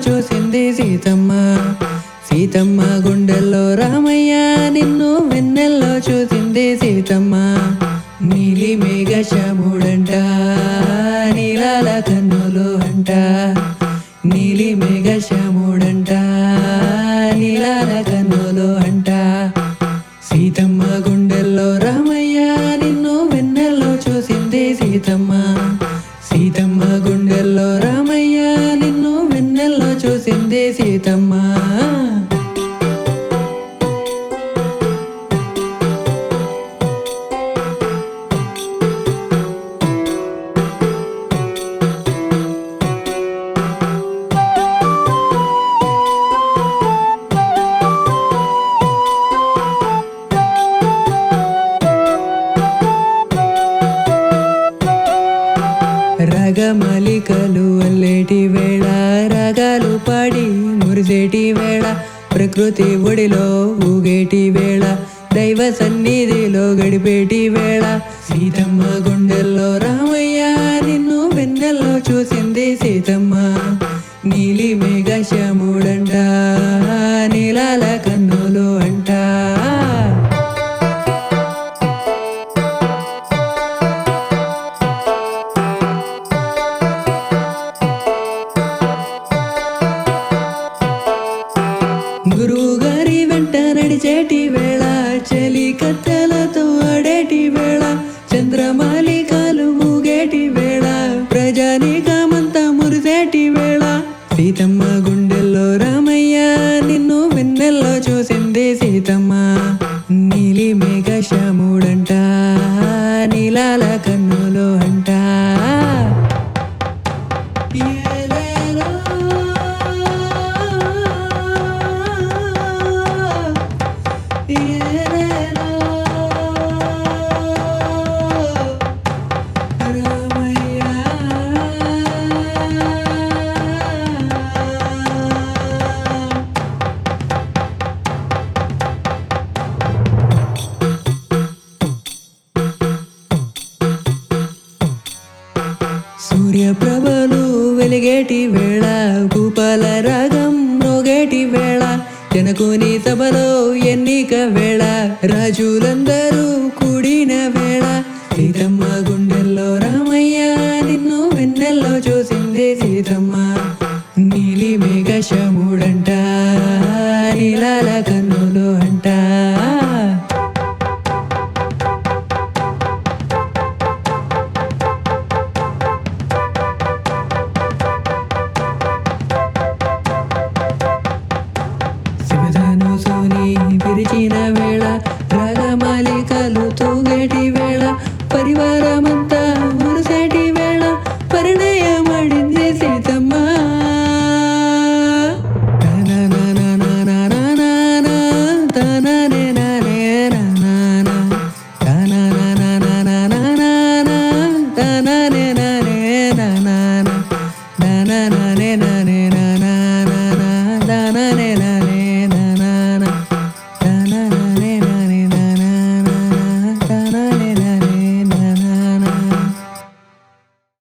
చూసింది సీతమ్మ సీతమ్మ గుండెల్లో రామయ్య నిన్ను వెన్నెల్లో చూసింది సీతమ్మ నీలి మేఘశముడంట నీలాల కన్నులు అంట నీలి మేఘశముడంట నీలాల కన్నులు అంట సీతమ్మ గుండెల్లో రామయ్య నిన్ను వెన్నెల్లో చూసింది సీతమ్మ సీతమ్మ గుండెల్లో రామయ్య నిన్ను వెన్నెల్లో చూసింది సీతమ్మ రగమలికలు అల్లేటి వేళ రాగాలు పాడి మురిసేటి వేళ ప్రకృతి ఒడిలో ఊగేటి వేళ దైవ సన్నిధిలో గడిపేటి వేళ సీతమ్మ గుండెల్లో రామయ్య నిన్ను వెన్నెల్లో చూసింది సీతమ్మ నీలి మేఘశముడంట నీలాల కన్నులు అంట గురువు గారి వెంట నడిచేటి వేళ చలి కత్తెలతో ఆడేటి వేళ చంద్రమాలికాలు మూగేటి వేళ ప్రజానీకమంతా మురిసేటి వేళ సీతమ్మ గుండెల్లో రామయ్య నిన్ను వెన్నెల్లో చూసింది సీతమ్మ నీలి మేఘశముడంట నీలాల కన్నులు అంట ఏలేలో ఏలేలో రామయ్య సూర్యప్రభలు వెలిగేటి వేళ భూపాల రాగం రోగేటి వేళ జనకుని సభలో ఎన్నిక వేళ రాజులందరూ కూడిన వేళ సీతమ్మ గుండెల్లో రామయ్య నిన్ను వెన్నెల్లో చూసింది సీతమ్మ నీలి మేఘశం